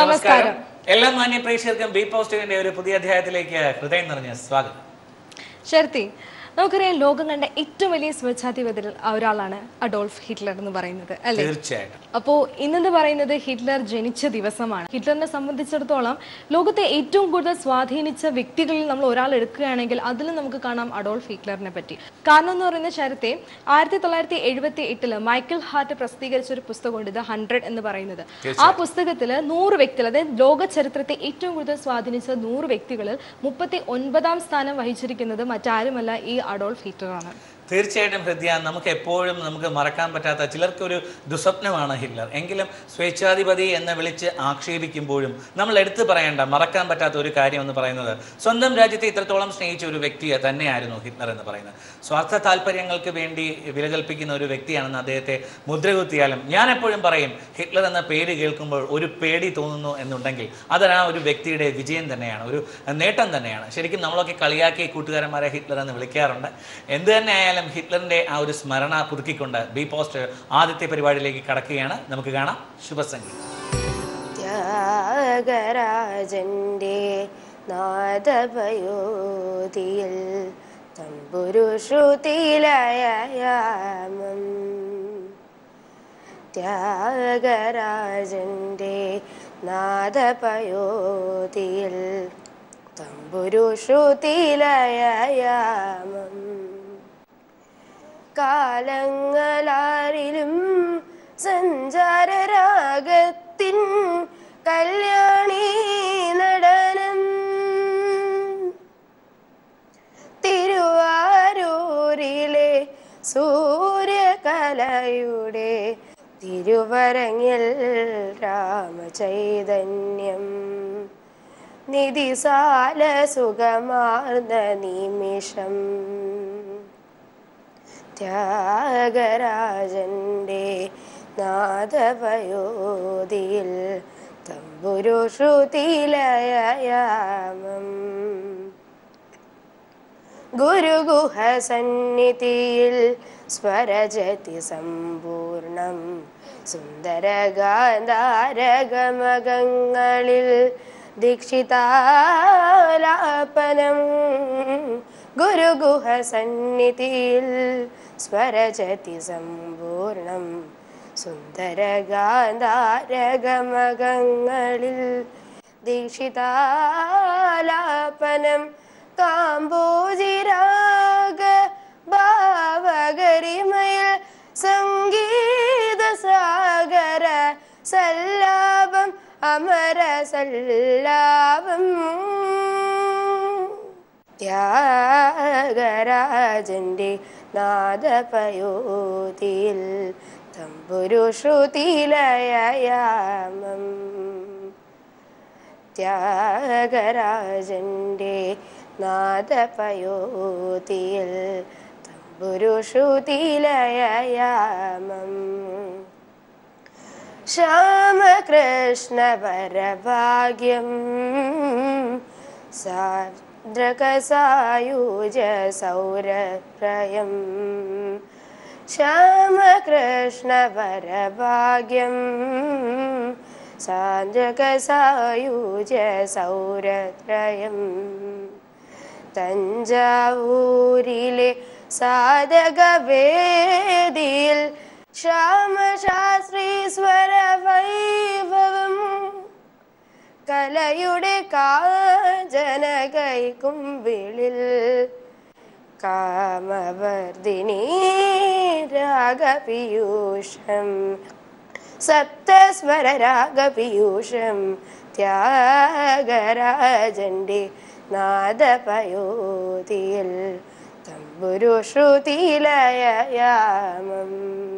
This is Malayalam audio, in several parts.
നമസ്കാരം എല്ലാ മാന്യ പ്രേക്ഷകർക്കും ബി പോസ്റ്റിന്റെ ഒരു പുതിയ അധ്യായത്തിലേക്ക് ഹൃദയം നിറഞ്ഞ സ്വാഗതം ശരത്തി നമുക്കറിയാം ലോകം കണ്ട ഏറ്റവും വലിയ സ്വേച്ഛാധിപതിൽ ഒരാളാണ് അഡോൾഫ് ഹിറ്റ്ലർ എന്ന് പറയുന്നത് അല്ലേ തീർച്ചയായിട്ടും അപ്പോൾ ഇന്നെന്ന് പറയുന്നത് ഹിറ്റ്ലർ ജനിച്ച ദിവസമാണ് ഹിറ്റ്ലറിനെ സംബന്ധിച്ചിടത്തോളം ലോകത്തെ ഏറ്റവും കൂടുതൽ സ്വാധീനിച്ച വ്യക്തികളിൽ നമ്മൾ ഒരാൾ എടുക്കുകയാണെങ്കിൽ അതിൽ നമുക്ക് കാണാം അഡോൾഫ് ഹിറ്റ്ലറിനെ പറ്റി കാരണം എന്ന് പറയുന്ന ശരത്തെ ആയിരത്തി തൊള്ളായിരത്തി എഴുപത്തി എട്ടില് മൈക്കിൾ ഹാർട്ട് പ്രസിദ്ധീകരിച്ച ഒരു പുസ്തകമുണ്ട് ഇത് ഹൺഡ്രഡ് എന്ന് പറയുന്നത് ആ പുസ്തകത്തിൽ നൂറ് വ്യക്തികൾ അതായത് ലോക ചരിത്രത്തെ ഏറ്റവും കൂടുതൽ സ്വാധീനിച്ച നൂറ് വ്യക്തികളിൽ മുപ്പത്തി ഒൻപതാം സ്ഥാനം വഹിച്ചിരിക്കുന്നത് മറ്റാരുമല്ല ഈ അഡോൾഫ് ഹിറ്റ്ലറാണ് തീർച്ചയായിട്ടും ഹൃദയ നമുക്ക് എപ്പോഴും നമുക്ക് മറക്കാൻ പറ്റാത്ത ചിലർക്കൊരു ദുസ്വപ്നമാണ് ഹിറ്റ്ലർ എങ്കിലും സ്വേച്ഛാധിപതി എന്ന് വിളിച്ച് ആക്ഷേപിക്കുമ്പോഴും നമ്മൾ എടുത്തു പറയേണ്ട മറക്കാൻ പറ്റാത്ത ഒരു കാര്യം എന്ന് പറയുന്നത് സ്വന്തം രാജ്യത്തെ ഇത്രത്തോളം സ്നേഹിച്ച ഒരു വ്യക്തി തന്നെയായിരുന്നു ഹിറ്റ്ലർ എന്ന് പറയുന്നത് സ്വാർത്ഥ താല്പര്യങ്ങൾക്ക് വേണ്ടി വില കൽപ്പിക്കുന്ന ഒരു വ്യക്തിയാണെന്ന് അദ്ദേഹത്തെ മുദ്രകുത്തിയാലും ഞാൻ എപ്പോഴും പറയും ഹിറ്റ്ലർ എന്ന പേര് കേൾക്കുമ്പോൾ ഒരു പേടി തോന്നുന്നു എന്നുണ്ടെങ്കിൽ അത് ആ ഒരു വ്യക്തിയുടെ വിജയം തന്നെയാണ് ഒരു നേട്ടം തന്നെയാണ് ശരിക്കും നമ്മളൊക്കെ കളിയാക്കി കൂട്ടുകാരന്മാരെ ഹിറ്റ്ലർ എന്ന് വിളിക്കാറുണ്ട് എന്ത് തന്നെ ആയാലും ഹിറ്റ്ലറിന്റെ ആ ഒരു സ്മരണ പുതുക്കിക്കൊണ്ട് ബി പോസ്റ്റ് ആദ്യത്തെ പരിപാടിയിലേക്ക് കടക്കുകയാണ് നമുക്ക് കാണാം ശുഭസംഗീതം ത്യാഗരാജന്റെ നാദപയോതിയിൽ തമ്പുരു ശ്രുതിലയാമം ത്യാഗരാജന്റെ നാദപയോതിയിൽ തമ്പുരു ശ്രുതിലയാമം കാലങ്ങളാരിലും സഞ്ചാരരാഗത്തിൻ കല്യാണി നടനം തിരുവാരൂരിലെ സൂര്യകലയുടെ തിരുവരങ്ങിൽ രാമചൈതന്യം നിധിസാല സുഖമാർന്ന നിമിഷം ത്യാഗരാജന്റെ നാദപയോതിയിൽ തമ്പുരു ശ്രുതിലയാമം ഗുരുഗുഹ സന്നിധിയിൽ സ്വരജതി സമ്പൂർണം സുന്ദരഗാന്ധാരഗമകങ്ങളിൽ ദീക്ഷിതാലാപനം ഗുരുഗുഹ സന്നിധിയിൽ സ്വരജതി സമ്പൂർണം സുന്ദരഗാന്ധാരഗമകങ്ങളിൽ ദീക്ഷിതാലാപനം കാമ്പോജിരാഗ ഭാവഗരിമയിൽ സംഗീത സാഗര സല്ലാപം അമര സല്ലാപം ത്യാഗരാജന്റെ നാദപയോതിയിൽ തമ്പുരു ശ്രുതിലയാമം ത്യാഗരാജന്റെ നാദപയോതിയിൽ തമ്പുരു ശ്രുതിലയാമം ശ്യാമകൃഷ്ണ പരഭാഗ്യം സാദ്രകസായൂജ സൗരപ്രയം ശ്യാമകൃഷ്ണ പരഭാഗ്യം സാന്ദ്രകസായൂജ സൗരത്രയം തഞ്ചാവൂരിലെ സാധകവേദിയിൽ ശ്യാമശാസ്ത്രീസ്വര വൈഭവം കലയുടെ കാജന കൈക്കുമ്പിളിൽ കാമവർദ്ധിനി രാഗപീയൂഷം സപ്തസ്വര രാഗപീയൂഷം ത്യാഗരാജന്റെ നാദപയോതിയിൽ തമ്പുരു ശ്രുതിലയാമം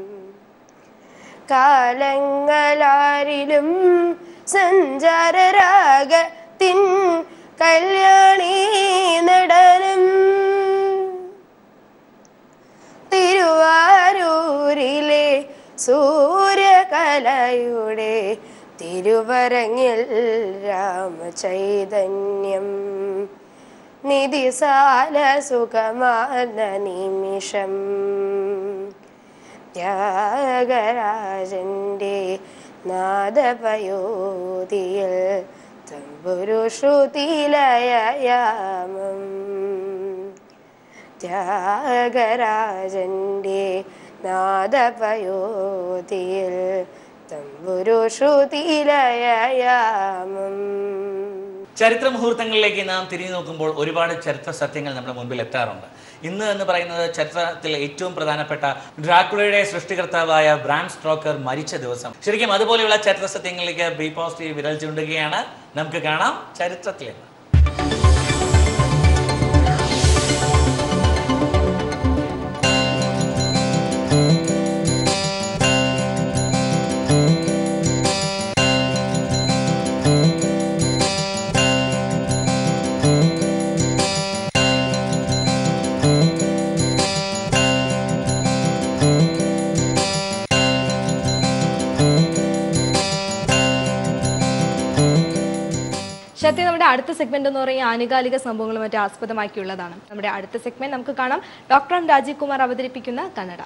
കാലങ്ങളാരിലും സഞ്ചാരരാഗത്തിൻ കല്യാണി നടനം തിരുവാരൂരിലെ സൂര്യകലയുടെ തിരുവരങ്ങിൽ രാമചൈതന്യം നിധിസാല സുഖമാർന്ന നിമിഷം ത്യാഗരാജന്റെ നാദപയോതിയിൽ തമ്പുരു ശ്രുതിലയാമം ത്യാഗരാജന്റെ നാദപയോതിയിൽ തമ്പുരു ശ്രുതിലയാമം ചരിത്ര മുഹൂർത്തങ്ങളിലേക്ക് നാം തിരിഞ്ഞു നോക്കുമ്പോൾ ഒരുപാട് ചരിത്ര സത്യങ്ങൾ നമ്മുടെ മുൻപിൽ എത്താറുണ്ട് ഇന്ന് എന്ന് പറയുന്നത് ചരിത്രത്തിൽ ഏറ്റവും പ്രധാനപ്പെട്ട ഡ്രാക്കുളയുടെ സൃഷ്ടികർത്താവായ ബ്രാം സ്ട്രോക്കർ മരിച്ച ദിവസം ശരിക്കും അതുപോലെയുള്ള ചരിത്ര സത്യങ്ങളിലേക്ക് ബി പോസിറ്റീവ് വിരൽ ചൂണ്ടുകയാണ് നമുക്ക് കാണാം ചരിത്രത്തിൽ നിന്ന് ശക്തി നമ്മുടെ അടുത്ത സെഗ്മെന്റ് എന്ന് പറയുന്നത് ആനുകാലിക സംഭവങ്ങളും മറ്റും ആസ്പദമാക്കിയുള്ളതാണ് നമ്മുടെ അടുത്ത സെഗ്മെന്റ് നമുക്ക് കാണാം ഡോക്ടർ എം രാജീവ് കുമാർ അവതരിപ്പിക്കുന്ന കന്നഡ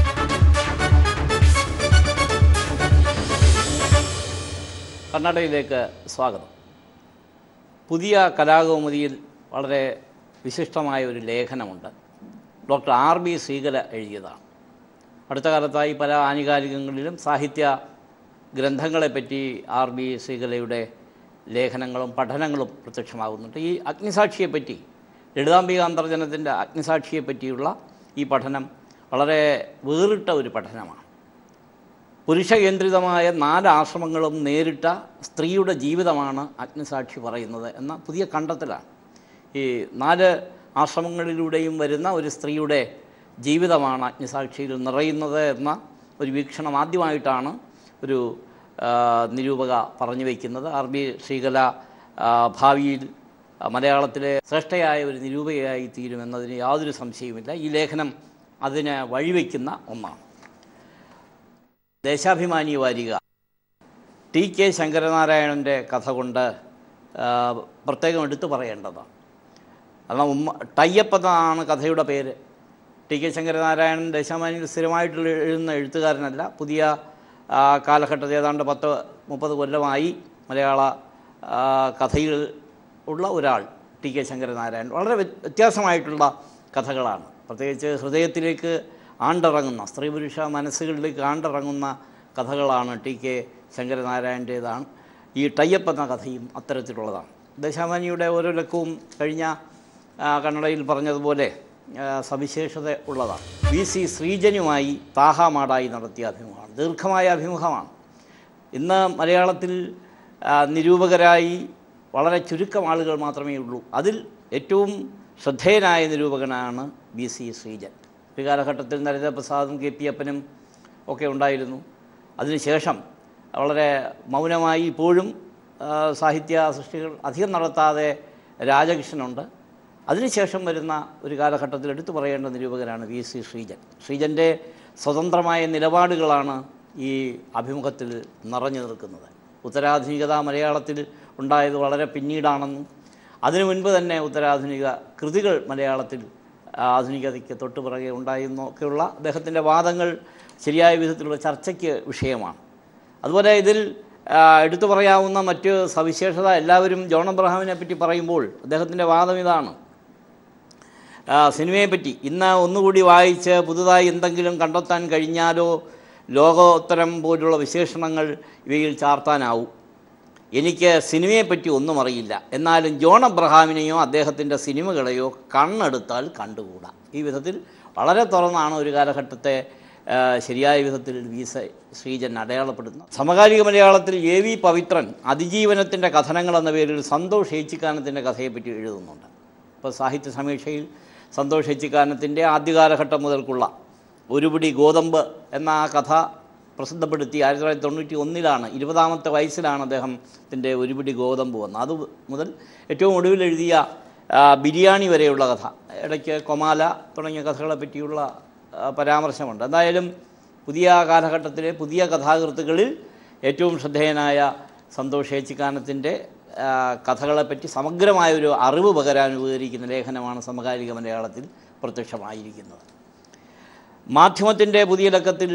കർണാടകയിലേക്ക് സ്വാഗതം പുതിയ കലാകൗമുദിയിൽ വളരെ വിശിഷ്ടമായ ഒരു ലേഖനമുണ്ട് ഡോക്ടർ ആർ ബി ശ്രീകല എഴുതിയതാണ് അടുത്ത കാലത്തായി പല ആനുകാലികങ്ങളിലും സാഹിത്യ ഗ്രന്ഥങ്ങളെപ്പറ്റി ആർ ബി ശ്രീകലയുടെ ലേഖനങ്ങളും പഠനങ്ങളും പ്രത്യക്ഷമാകുന്നുണ്ട് ഈ അഗ്നിസാക്ഷിയെപ്പറ്റി ലളിതാംബിക അന്തർജനത്തിൻ്റെ അഗ്നിസാക്ഷിയെപ്പറ്റിയുള്ള ഈ പഠനം വളരെ വേറിട്ട ഒരു പഠനമാണ് പുരുഷ കേന്ദ്രിതമായ നാല് ആശ്രമങ്ങളും നേരിട്ട സ്ത്രീയുടെ ജീവിതമാണ് അഗ്നിസാക്ഷി പറയുന്നത് എന്ന പുതിയ കണ്ടെത്തലാണ് ഈ നാല് ആശ്രമങ്ങളിലൂടെയും വരുന്ന ഒരു സ്ത്രീയുടെ ജീവിതമാണ് അഗ്നിസാക്ഷിയിൽ നിറയുന്നത് എന്ന ഒരു വീക്ഷണം ആദ്യമായിട്ടാണ് ഒരു ആ, നിരൂപക പറഞ്ഞു വയ്ക്കുന്നത് ആർ ബി ശ്രീകല ആ, ഭാവിയിൽ ആ, മലയാളത്തിലെ ശ്രേഷ്ഠയായ ഒരു നിരൂപകയായി തീരുമെന്നതിന് യാതൊരു സംശയവുമില്ല ഈ ലേഖനം അതിന് വഴിവെക്കുന്ന ഒന്നാണ് ദേശാഭിമാനി വാരിക ടി കെ ശങ്കരനാരായണൻ്റെ കഥ കൊണ്ട് ആ, പ്രത്യേകം എടുത്തു പറയേണ്ടതാണ് കാരണം ഉമ്മ ടയ്യപ്പ് എന്നാണ് കഥയുടെ പേര് ടി കെ ശങ്കരനാരായണൻ ദേശാഭിമാനിയിൽ സ്ഥിരമായിട്ടുള്ള എഴുതുന്ന എഴുത്തുകാരനല്ല പുതിയ ആ, കാലഘട്ടത്തിൽ ഏതാണ്ട് പത്ത് മുപ്പത് കൊല്ലമായി മലയാള ആ, കഥയിൽ ഉള്ള ഒരാൾ ടി കെ ശങ്കരനാരായണൻ വളരെ വ്യ- വ്യത്യാസമായിട്ടുള്ള കഥകളാണ് പ്രത്യേകിച്ച് ഹൃദയത്തിലേക്ക് ആണ്ടിറങ്ങുന്ന സ്ത്രീ പുരുഷ മനസ്സുകളിലേക്ക് ആണ്ടിറങ്ങുന്ന കഥകളാണ് ടി കെ ശങ്കരനാരായണൻ്റേതാണ് ഈ ടയ്യപ്പ് എന്ന കഥയും അത്തരത്തിലുള്ളതാണ് ദേശാമാനിയുടെ ഓരോ ലക്കവും കഴിഞ്ഞ ആ, കന്നഡയിൽ പറഞ്ഞതുപോലെ ആ, സവിശേഷത ഉള്ളതാണ് വി സി ശ്രീജനുമായി താഹാമാടായി നടത്തിയ അഭിമുഖമാണ് ദീർഘമായ അഭിമുഖമാണ് ഇന്ന് മലയാളത്തിൽ ആ, നിരൂപകരായി വളരെ ചുരുക്കം ആളുകൾ മാത്രമേ ഉള്ളൂ അതിൽ ഏറ്റവും ശ്രദ്ധേയനായ നിരൂപകനാണ് ബി സി ശ്രീജൻ ഒരു കാലഘട്ടത്തിൽ നരേന്ദ്രപ്രസാദും കെ പി അപ്പനും ഒക്കെ ഉണ്ടായിരുന്നു അതിനുശേഷം വളരെ മൗനമായി ഇപ്പോഴും ആ, സാഹിത്യ സൃഷ്ടികൾ അധികം നടത്താതെ രാജകൃഷ്ണനുണ്ട് അതിനുശേഷം വരുന്ന ഒരു കാലഘട്ടത്തിൽ എടുത്തു പറയേണ്ട നിരൂപകനാണ് വി സി ശ്രീജൻ ശ്രീജൻ്റെ സ്വതന്ത്രമായ നിലപാടുകളാണ് ഈ അഭിമുഖത്തിൽ നിറഞ്ഞു നിൽക്കുന്നത് ഉത്തരാധുനികത മലയാളത്തിൽ ഉണ്ടായത് വളരെ പിന്നീടാണെന്നും അതിനു മുൻപ് തന്നെ ഉത്തരാധുനിക കൃതികൾ മലയാളത്തിൽ ആധുനികതയ്ക്ക് തൊട്ടുപിറകെ ഉണ്ടായെന്നൊക്കെയുള്ള അദ്ദേഹത്തിൻ്റെ വാദങ്ങൾ ശരിയായ വിധത്തിലുള്ള ചർച്ചയ്ക്ക് വിഷയമാണ് അതുപോലെ ഇതിൽ ആ, എടുത്തു പറയാവുന്ന മറ്റ് സവിശേഷത എല്ലാവരും ജോൺ അബ്രഹാമിനെ പറ്റി പറയുമ്പോൾ അദ്ദേഹത്തിൻ്റെ വാദം ഇതാണ് ആ, സിനിമയെപ്പറ്റി ഇന്ന് ഒന്നുകൂടി വായിച്ച് പുതുതായി എന്തെങ്കിലും കണ്ടെത്താൻ കഴിഞ്ഞാലോ ലോകോത്തരം പോലുള്ള വിശേഷണങ്ങൾ ഇവയിൽ ചാർത്താനാവും എനിക്ക് സിനിമയെപ്പറ്റി ഒന്നും അറിയില്ല എന്നാലും ജോൺ അബ്രഹാമിനെയോ അദ്ദേഹത്തിൻ്റെ സിനിമകളെയോ കണ്ണെടുത്താൽ കണ്ടുകൂടാ ഈ വിധത്തിൽ വളരെ തുറന്നാണ് ഒരു കാലഘട്ടത്തെ ആ, ശരിയായ വിധത്തിൽ വി സ ശ്രീജൻ അടയാളപ്പെടുന്നത് സമകാലിക മലയാളത്തിൽ എ വി പവിത്രൻ അതിജീവനത്തിൻ്റെ കഥനങ്ങൾ എന്ന പേരിൽ സന്തോഷ് ഏച്ചിക്കാനത്തിൻ്റെ കഥയെപ്പറ്റി എഴുതുന്നുണ്ട് ഇപ്പോൾ സാഹിത്യ സമീക്ഷയിൽ സന്തോഷ് ഏച്ചിക്കാനത്തിൻ്റെ ആദ്യകാലഘട്ടം മുതൽക്കുള്ള ഒരുപിടി ഗോതമ്പ് എന്ന ആ കഥ പ്രസിദ്ധപ്പെടുത്തി ആയിരത്തി തൊള്ളായിരത്തി തൊണ്ണൂറ്റി ഒന്നിലാണ് ഇരുപതാമത്തെ വയസ്സിലാണ് അദ്ദേഹത്തിൻ്റെ ഒരുപിടി ഗോതമ്പ് വന്നത് അത് മുതൽ ഏറ്റവും ഒടുവിൽ എഴുതിയ ആ, ബിരിയാണി വരെയുള്ള കഥ ഇടയ്ക്ക് കൊമാല തുടങ്ങിയ കഥകളെ പറ്റിയുള്ള ആ, പരാമർശമുണ്ട് എന്തായാലും പുതിയ കാലഘട്ടത്തിലെ പുതിയ കഥാകൃത്തുക്കളിൽ ഏറ്റവും ശ്രദ്ധേയനായ സന്തോഷ് ഏച്ചിക്കാനത്തിൻ്റെ ആ, കഥകളെപ്പറ്റി സമഗ്രമായ ഒരു അറിവ് പകരാൻ ഉപകരിക്കുന്ന ലേഖനമാണ് സമകാലിക മലയാളത്തിൽ പ്രത്യക്ഷമായിരിക്കുന്നത് മാധ്യമത്തിൻ്റെ പുതിയ ലക്കത്തിൽ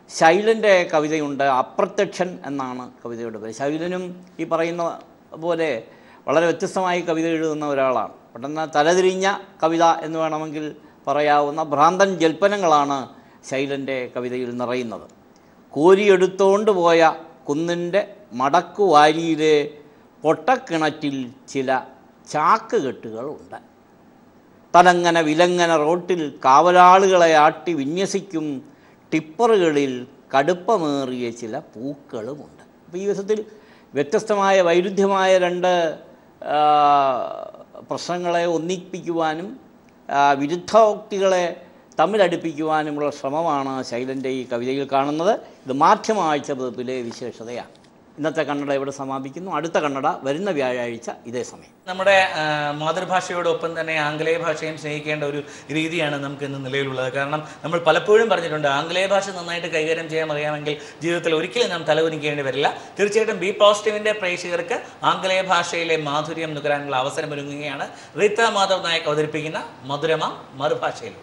ശൈലൻ്റെ കവിതയുണ്ട് അപ്രത്യക്ഷൻ എന്നാണ് കവിതയുടെ പേര് ശൈലനും ഈ പറയുന്ന പോലെ വളരെ വ്യത്യസ്തമായി കവിത എഴുതുന്ന ഒരാളാണ് പെട്ടെന്ന് തലതിരിഞ്ഞ കവിത എന്ന് വേണമെങ്കിൽ പറയാവുന്ന ഭ്രാന്തൻ ജൽപ്പനങ്ങളാണ് ശൈലൻ്റെ കവിതയിൽ നിറയുന്നത് കോരിയെടുത്തോണ്ട് പോയ കുന്നിൻ്റെ മടക്കുവാരിയിലെ പൊട്ടക്കിണറ്റിൽ ചില ചാക്കുകെട്ടുകളുണ്ട് തലങ്ങനെ വിലങ്ങനെ റോട്ടിൽ കാവലാളുകളെ ആട്ടി വിന്യസിക്കും ടിപ്പറുകളിൽ കടുപ്പമേറിയ ചില പൂക്കളുമുണ്ട് അപ്പോൾ ഈ വിധത്തിൽ വ്യത്യസ്തമായ വൈരുദ്ധ്യമായ രണ്ട് ആ, പ്രശ്നങ്ങളെ ഒന്നിപ്പിക്കുവാനും ആ, വിരുദ്ധോക്തികളെ തമ്മിലടുപ്പിക്കുവാനുമുള്ള ശ്രമമാണ് ശൈലൻ്റെ ഈ കവിതയിൽ കാണുന്നത് ഇത് മാധ്യമാഴ്ച പതിപ്പിലെ വിശേഷതയാണ് ഇന്നത്തെ കന്നഡ ഇവിടെ സമാപിക്കുന്നു അടുത്ത കന്നഡ വരുന്ന വ്യാഴാഴ്ച ഇതേ സമയം നമ്മുടെ ആ, മാതൃഭാഷയോടൊപ്പം തന്നെ ആംഗലേയ ഭാഷയും സ്നേഹിക്കേണ്ട ഒരു രീതിയാണ് നമുക്ക് ഇന്ന് നിലവിലുള്ളത് കാരണം നമ്മൾ പലപ്പോഴും പറഞ്ഞിട്ടുണ്ട് ആംഗലേയ ഭാഷ നന്നായിട്ട് കൈകാര്യം ചെയ്യാൻ അറിയാമെങ്കിൽ ജീവിതത്തിൽ ഒരിക്കലും നാം തലകുനിക്കേണ്ടി വരില്ല തീർച്ചയായിട്ടും ബി പോസിറ്റീവിന്റെ പ്രേക്ഷകർക്ക് ആംഗലേയ ഭാഷയിലെ മാധുര്യം നുകരാനുള്ള അവസരം ഒരുങ്ങുകയാണ് റീത്ത മാധവ് നായക് അവതരിപ്പിക്കുന്ന മധുരമ മറുഭാഷയിലൂടെ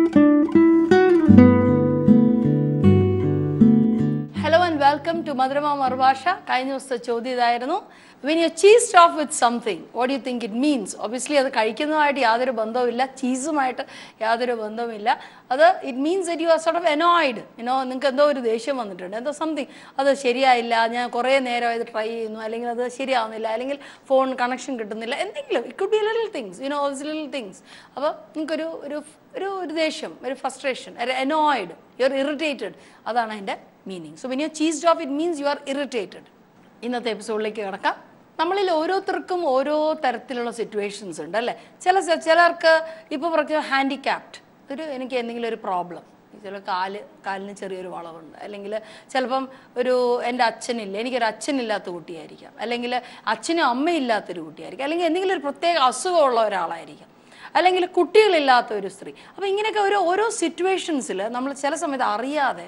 ഹലോ ആൻഡ് വെൽക്കം ടു മധുരമ മറുഭാഷ കഴിഞ്ഞ ദിവസത്തെ ചോദ്യം ഇതായിരുന്നു when you cheesed off with something what you think it means obviously അത് കഴിക്കുന്നതുമായിട്ട് യാതൊരു ബന്ധവുമില്ല ചീസുമായിട്ട് യാതൊരു ബന്ധവുമില്ല അത് it means that you are sort of annoyed you know നിങ്ങൾക്ക് എന്തോ ഒരു ദേഷ്യം വന്നിട്ടുണ്ട് എന്തോ സംതിങ് അത് ശരിയായില്ല ഞാൻ കുറേ നേരം ഇത് ട്രൈ ചെയ്യുന്നു അല്ലെങ്കിൽ അത് ശരിയാവുന്നില്ല അല്ലെങ്കിൽ ഫോൺ കണക്ഷൻ കിട്ടുന്നില്ല എന്തെങ്കിലും it could be little things you know little things അപ്പോൾ നിങ്ങൾക്കൊരു ഒരു ഒരു ഒരു ദേഷ്യം ഒരു ഫ്രസ്ട്രേഷൻ ഒരു എനോയിഡ് യു ആർ ഇറിറ്റേറ്റഡ് അതാണ് അതിൻ്റെ meaning so when you cheesed off it means you are irritated ഇന്നത്തെ എപ്പിസോഡിലേക്ക് കിടക്കാം നമ്മളിൽ ഓരോരുത്തർക്കും ഓരോ തരത്തിലുള്ള സിറ്റുവേഷൻസ് ഉണ്ട് അല്ലേ ചില ചിലർക്ക് ഇപ്പോൾ പറഞ്ഞ ഹാൻഡിക്യാപ്ഡ് ഒരു എനിക്ക് എന്തെങ്കിലും ഒരു പ്രോബ്ലം ചില കാല് കാലിന് ചെറിയൊരു വളവുണ്ട് അല്ലെങ്കിൽ ചിലപ്പം ഒരു എൻ്റെ അച്ഛനില്ല എനിക്കൊരു അച്ഛനില്ലാത്ത കുട്ടിയായിരിക്കാം അല്ലെങ്കിൽ അച്ഛനും അമ്മയില്ലാത്തൊരു കുട്ടിയായിരിക്കും അല്ലെങ്കിൽ എന്തെങ്കിലും ഒരു പ്രത്യേക അസുഖമുള്ള ഒരാളായിരിക്കാം അല്ലെങ്കിൽ കുട്ടികളില്ലാത്ത ഒരു സ്ത്രീ അപ്പോൾ ഇങ്ങനെയൊക്കെ ഓരോ ഓരോ സിറ്റുവേഷൻസിൽ നമ്മൾ ചില സമയത്ത് അറിയാതെ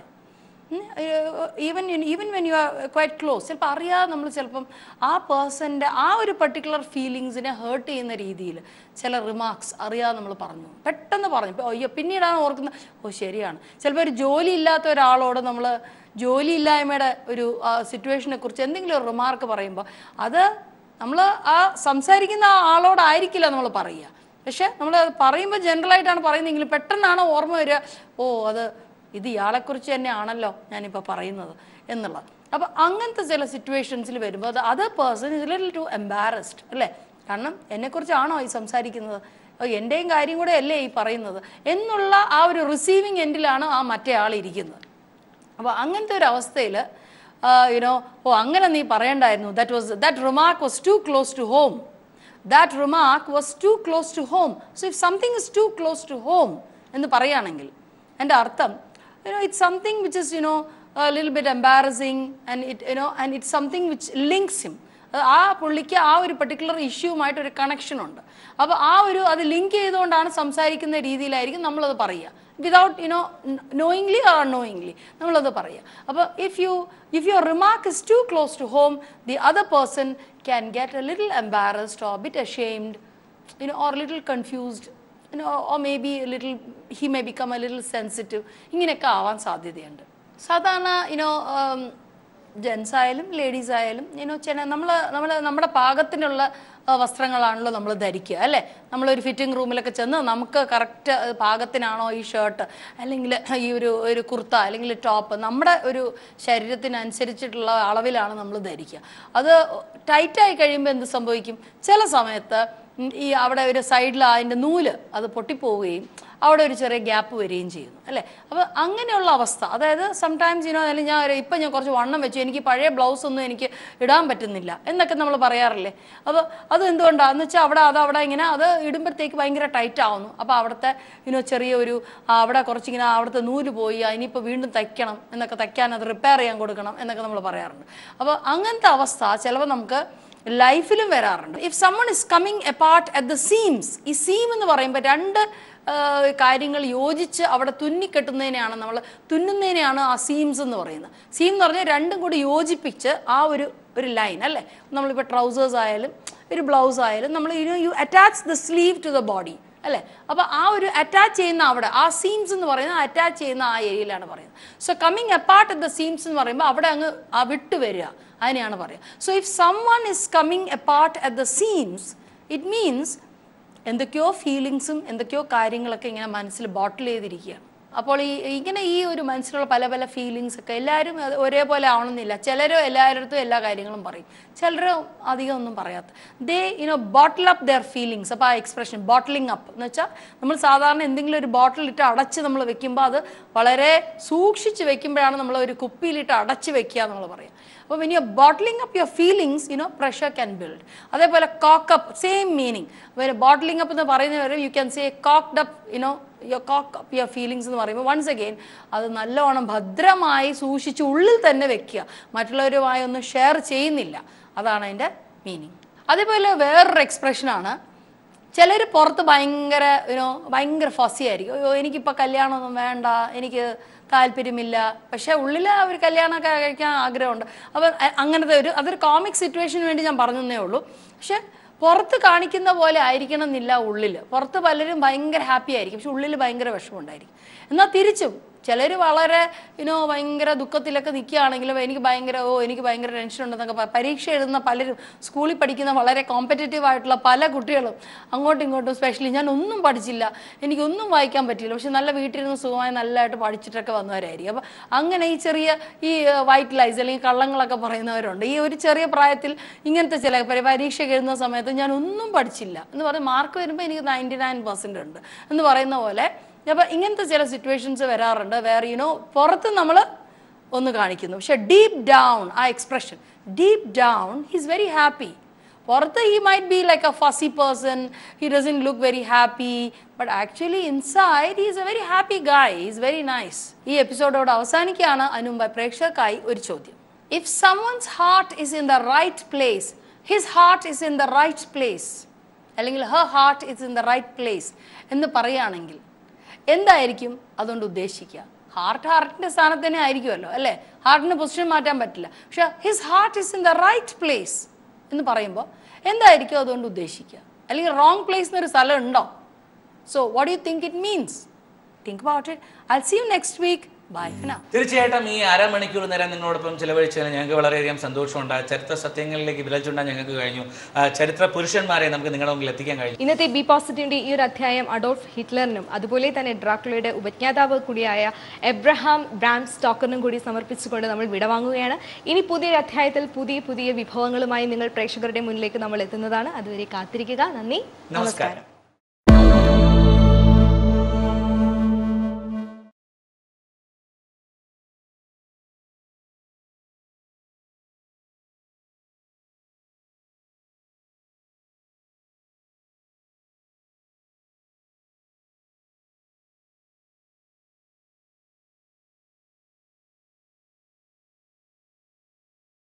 even even when you are quite close ചിലപ്പോൾ അറിയാതെ നമ്മൾ ചിലപ്പം ആ പേഴ്സൻ്റെ ആ ഒരു പർട്ടിക്കുലർ ഫീലിങ്സിനെ ഹേർട്ട് ചെയ്യുന്ന രീതിയിൽ ചില റിമാർക്സ് അറിയാതെ നമ്മൾ പറഞ്ഞു പെട്ടെന്ന് പറഞ്ഞു ഇപ്പോൾ അയ്യോ പിന്നീടാണ് ഓർക്കുന്നത് ഓ ശരിയാണ് ചിലപ്പോൾ ഒരു ജോലി ഇല്ലാത്ത ഒരാളോട് നമ്മൾ ജോലിയില്ലായ്മയുടെ ഒരു സിറ്റുവേഷനെ കുറിച്ച് എന്തെങ്കിലും ഒരു റിമാർക്ക് പറയുമ്പോൾ അത് നമ്മൾ ആ സംസാരിക്കുന്ന ആ ആളോടായിരിക്കില്ല നമ്മൾ പറയുക പക്ഷെ നമ്മൾ അത് പറയുമ്പോൾ ജനറലായിട്ടാണ് പറയുന്നതെങ്കിലും പെട്ടെന്നാണ് ഓർമ്മ വരിക ഓ അത് ഇത് ഇയാളെക്കുറിച്ച് തന്നെയാണല്ലോ ഞാനിപ്പോൾ പറയുന്നത് എന്നുള്ളത് അപ്പോൾ അങ്ങനത്തെ ചില സിറ്റുവേഷൻസിൽ വരുമ്പോൾ അത് other person is little too embarrassed അല്ലേ കാരണം എന്നെക്കുറിച്ചാണോ ഈ സംസാരിക്കുന്നത് ഓ, എൻ്റെയും കാര്യം കൂടെ അല്ലേ ഈ പറയുന്നത് എന്നുള്ള ആ ഒരു റിസീവിങ് എൻഡിലാണ് ആ മറ്റേ ആൾ ഇരിക്കുന്നത് അപ്പോൾ അങ്ങനത്തെ ഒരു അവസ്ഥയിൽ യുനോ ഓ അങ്ങനെ നീ പറയണ്ടായിരുന്നു that was that remark was too close to home that remark was too close to home so if something is too close to home എന്ന് പറയുകയാണെങ്കിൽ എൻ്റെ അർത്ഥം you know it's something which is you know little bit embarrassing and it you know and it's something which links him ആ പുള്ളിക്ക് ആ ഒരു പെർട്ടിക്കുലർ ഇഷ്യൂമായിട്ട് ഒരു കണക്ഷൻ ഉണ്ട് അപ്പോൾ ആ ഒരു അത് ലിങ്ക് ചെയ്തുകൊണ്ടാണ് സംസാരിക്കുന്ന രീതിയിലായിരിക്കും നമ്മളത് പറയുക without you know knowingly or unknowingly നമ്മളത് പറയുക അപ്പോൾ if you if your remark is too close to home the other person can get a little embarrassed or bit ashamed you know, or a little confused, you know, or maybe a little, he may become a little sensitive. ഇങ്ങനെയൊക്കെ ആവാൻ സാധ്യതയുണ്ട് സാധാരണ യുനോ ജെൻസ് ആയാലും ലേഡീസ് ആയാലും യുനോ ചില നമ്മൾ നമ്മൾ നമ്മുടെ പാകത്തിനുള്ള ആ, വസ്ത്രങ്ങളാണല്ലോ നമ്മൾ ധരിക്കുക അല്ലേ നമ്മളൊരു ഫിറ്റിംഗ് റൂമിലൊക്കെ ചെന്ന് നമുക്ക് കറക്റ്റ് പാകത്തിനാണോ ഈ ഷർട്ട് അല്ലെങ്കിൽ ഈ ഒരു ഒരു കുർത്ത അല്ലെങ്കിൽ ടോപ്പ് നമ്മുടെ ഒരു ശരീരത്തിനനുസരിച്ചിട്ടുള്ള അളവിലാണ് നമ്മൾ ധരിക്കുക അത് ടൈറ്റായി കഴിയുമ്പോൾ എന്ത് സംഭവിക്കും ചില സമയത്ത് ഉം, ഈ അവിടെ ഒരു സൈഡിൽ അതിൻ്റെ നൂല് അത് പൊട്ടിപ്പോവുകയും അവിടെ ഒരു ചെറിയ ഗ്യാപ്പ് വരികയും ചെയ്യുന്നു അല്ലേ അപ്പോൾ അങ്ങനെയുള്ള അവസ്ഥ അതായത് സംടൈംസ് യുനോ അല്ലെങ്കിൽ ഞാൻ ഒരു ഇപ്പം ഞാൻ കുറച്ച് വണ്ണം വെച്ചു എനിക്ക് പഴയ ബ്ലൗസ് ഒന്നും എനിക്ക് ഇടാൻ പറ്റുന്നില്ല എന്നൊക്കെ നമ്മൾ പറയാറില്ലേ അപ്പോൾ അത് എന്തുകൊണ്ടാണെന്ന് വെച്ചാൽ അവിടെ അത് അവിടെ ഇങ്ങനെ അത് ഇടുമ്പോഴത്തേക്ക് ഭയങ്കര ടൈറ്റ് ആവുന്നു അപ്പോൾ അവിടുത്തെ യുനോ ചെറിയ ഒരു ആ, അവിടെ കുറച്ചിങ്ങനെ അവിടുത്തെ നൂല് പോയി ഇനിയിപ്പോൾ വീണ്ടും തയ്ക്കണം എന്നൊക്കെ തയ്ക്കാൻ അത് റിപ്പയർ ചെയ്യാൻ കൊടുക്കണം എന്നൊക്കെ നമ്മൾ പറയാറുണ്ട് അപ്പോൾ അങ്ങനത്തെ അവസ്ഥ ചിലപ്പോൾ നമുക്ക് ലൈഫിലും വരാറുണ്ട് if someone is coming apart at the seams ഈ സീം എന്ന് പറയുമ്പോൾ രണ്ട് ആ, കാര്യങ്ങൾ യോജിച്ച് അവിടെ തുന്നിക്കെട്ടുന്നതിനെയാണ് നമ്മൾ തുന്നുന്നതിനെയാണ് ആ സീംസ് എന്ന് പറയുന്നത് സീം എന്ന് പറഞ്ഞാൽ രണ്ടും കൂടി യോജിപ്പിച്ച് ആ ഒരു ഒരു ലൈൻ അല്ലേ നമ്മളിപ്പോൾ ട്രൗസേഴ്സ് ആയാലും ഒരു ബ്ലൗസ് ആയാലും നമ്മൾ you you attach the sleeve to the body അല്ലേ അപ്പോൾ ആ ഒരു അറ്റാച്ച് ചെയ്യുന്ന അവിടെ ആ സീംസ് എന്ന് പറയുന്നത് അറ്റാച്ച് ചെയ്യുന്ന ആ ഏരിയയിലാണ് പറയുന്നത് so coming apart at the seams എന്ന് പറയുമ്പോൾ അവിടെ അങ്ങ് ആ വിട്ട് വരിക അതിനെയാണ് പറയുക so if someone is coming apart at the seams it means എന്തൊക്കെയോ ഫീലിങ്സും എന്തൊക്കെയോ കാര്യങ്ങളൊക്കെ ഇങ്ങനെ മനസ്സിൽ ബോട്ടിൽ ചെയ്തിരിക്കുകയാണ് അപ്പോൾ ഈ ഇങ്ങനെ ഈ ഒരു മനസ്സിലുള്ള പല പല ഫീലിങ്സ് ഒക്കെ എല്ലാവരും അത് ഒരേപോലെ ആവണമെന്നില്ല ചിലരോ എല്ലാവരുടെ എല്ലാ കാര്യങ്ങളും പറയും ചിലരോ അധികം ഒന്നും പറയാത്ത they you know bottle up their feelings അപ്പോൾ ആ എക്സ്പ്രഷൻ ബോട്ടിലിംഗ് അപ്പ് എന്ന് വെച്ചാൽ നമ്മൾ സാധാരണ എന്തെങ്കിലും ഒരു ബോട്ടിൽ ഇട്ട് അടച്ച് നമ്മൾ വെക്കുമ്പോൾ അത് വളരെ സൂക്ഷിച്ച് വെക്കുമ്പോഴാണ് നമ്മൾ ഒരു കുപ്പിയിലിട്ട് അടച്ച് വെക്കുക നമ്മൾ പറയാം അപ്പോൾ when you bottling up your feelings you know pressure can build അതേപോലെ കോക്ക് up same meaning bottling up എന്ന് പറയുന്നവരെ you can say corked up you know your കോക്ക് അപ്പ് യുവർ ഫീലിങ്സ് എന്ന് പറയുമ്പോൾ വൺസ് അഗെയിൻ അത് നല്ലോണം ഭദ്രമായി സൂക്ഷിച്ച് ഉള്ളിൽ തന്നെ വെക്കുക മറ്റുള്ളവരുമായി ഒന്നും ഷെയർ ചെയ്യുന്നില്ല അതാണ് അതിൻ്റെ മീനിങ് അതേപോലെ വേറൊരു എക്സ്പ്രഷനാണ് ചിലർ പുറത്ത് ഭയങ്കര യുനോ ഭയങ്കര ഫസി ആയിരിക്കും അയ്യോ എനിക്കിപ്പോൾ കല്യാണമൊന്നും വേണ്ട എനിക്ക് താല്പര്യമില്ല പക്ഷേ ഉള്ളിൽ ആ ഒരു കല്യാണമൊക്കെ കഴിക്കാൻ ആഗ്രഹമുണ്ട് അപ്പോൾ അ- അങ്ങനത്തെ ഒരു അതൊരു കോമിക് സിറ്റുവേഷന് വേണ്ടി ഞാൻ പറഞ്ഞതേ ഉള്ളൂ പക്ഷെ പുറത്ത് കാണിക്കുന്ന പോലെ ആയിരിക്കണം എന്നില്ല ഉള്ളിൽ പുറത്ത് പലരും ഭയങ്കര ഹാപ്പി ആയിരിക്കും പക്ഷെ ഉള്ളിൽ ഭയങ്കര വിഷമമുണ്ടായിരിക്കും എന്നാൽ തിരിച്ചും ചിലർ വളരെ യുനോ ഭയങ്കര ദുഃഖത്തിലൊക്കെ നിൽക്കുകയാണെങ്കിലും എനിക്ക് ഭയങ്കര ഓ എനിക്ക് ഭയങ്കര ടെൻഷൻ ഉണ്ടെന്നൊക്കെ പ- പരീക്ഷ എഴുതുന്ന പലരും സ്കൂളിൽ പഠിക്കുന്ന വളരെ കോമ്പറ്റേറ്റീവ് ആയിട്ടുള്ള പല കുട്ടികളും അങ്ങോട്ടും ഇങ്ങോട്ടും സ്പെഷ്യലി ഞാൻ ഒന്നും പഠിച്ചില്ല എനിക്കൊന്നും വായിക്കാൻ പറ്റിയില്ല പക്ഷെ നല്ല വീട്ടിലിരുന്ന് സുഖമായി നല്ലതായിട്ട് പഠിച്ചിട്ടൊക്കെ വന്നവരായിരിക്കും അപ്പം അങ്ങനെ ഈ ചെറിയ ഈ വൈറ്റ് ലൈസ് അല്ലെങ്കിൽ കള്ളങ്ങളൊക്കെ പറയുന്നവരുണ്ട് ഈ ഒരു ചെറിയ പ്രായത്തിൽ ഇങ്ങനത്തെ ചില പരി- പരീക്ഷ എഴുതുന്ന സമയത്ത് ഞാൻ ഒന്നും പഠിച്ചില്ല എന്ന് പറഞ്ഞ് മാർക്ക് വരുമ്പോൾ എനിക്ക് നയൻറ്റി നയൻ പെർസെൻ്റ് ഉണ്ട് എന്ന് പറയുന്ന പോലെ അപ്പം ഇങ്ങനത്തെ ചില സിറ്റുവേഷൻസ് വരാറുണ്ട് വേറെ യുനോ പുറത്ത് നമ്മൾ ഒന്ന് കാണിക്കുന്നു പക്ഷെ ഡീപ്പ് ഡൗൺ ആ expression deep down he's very happy പുറത്ത് he might be like a fussy person he doesn't look very happy but actually inside he's a very happy guy is very nice ഈ എപ്പിസോഡോട് അവസാനിക്കുകയാണ് അതിനു മുമ്പ് പ്രേക്ഷകർക്കായി ഒരു ചോദ്യം if someone's heart is in the right place his heart is in the right place അല്ലെങ്കിൽ her heart is in the right place എന്ന് പറയുകയാണെങ്കിൽ എന്തായിരിക്കും അതുകൊണ്ട് ഉദ്ദേശിക്കുക ഹാർട്ട് ഹാർട്ടിന്റെ സ്ഥാനത്ത് തന്നെ ആയിരിക്കുമല്ലോ അല്ലേ ഹാർട്ടിന് പൊസിഷൻ മാറ്റാൻ പറ്റില്ല പക്ഷെ his heart is in the right place എന്ന് പറയുമ്പോൾ എന്തായിരിക്കും അതുകൊണ്ട് ഉദ്ദേശിക്കുക അല്ലെങ്കിൽ റോങ് പ്ലേസ് എന്നൊരു സ്ഥലം ഉണ്ടോ so what you think it means think about it I see you next week bye ഫിനാ തീർച്ചയായിട്ടും ഈ അരമണിക്കൂർ നേരം നിങ്ങളോടൊപ്പം ചിലവഴിച്ചതിന് ഞങ്ങൾക്ക് വളരെയധികം സന്തോഷമുണ്ട് ചരിത്ര സത്യങ്ങളിലേക്ക് വിരൽ ചൂണ്ടാൻ ഞങ്ങൾക്ക് കഴിഞ്ഞു ആ, ചരിത്ര പുരുഷന്മാരെ നമുക്ക് നിങ്ങളുടെ മുമ്പിൽ എത്തിക്കാൻ കഴിഞ്ഞു ഇന്നത്തെ ബി പോസിറ്റീവിന്റെ ഈ ഒരു അധ്യായം അഡോൾഫ് ഹിറ്റ്ലറിനും അതുപോലെ തന്നെ ഡ്രാക്കുളയുടെ ഉപജ്ഞാതാവ് കൂടിയായ എബ്രഹാം ബ്രാം സ്റ്റോക്കറിനും കൂടി സമർപ്പിച്ചുകൊണ്ട് നമ്മൾ വിടവാങ്ങുകയാണ് ഇനി പുതിയൊരു അധ്യായത്തിൽ പുതിയ പുതിയ വിഭവങ്ങളുമായി നിങ്ങൾ പ്രേക്ഷകരുടെ മുന്നിലേക്ക് നമ്മൾ എത്തുന്നതാണ് അതുവരെ കാത്തിരിക്കുക നന്ദി നമസ്കാരം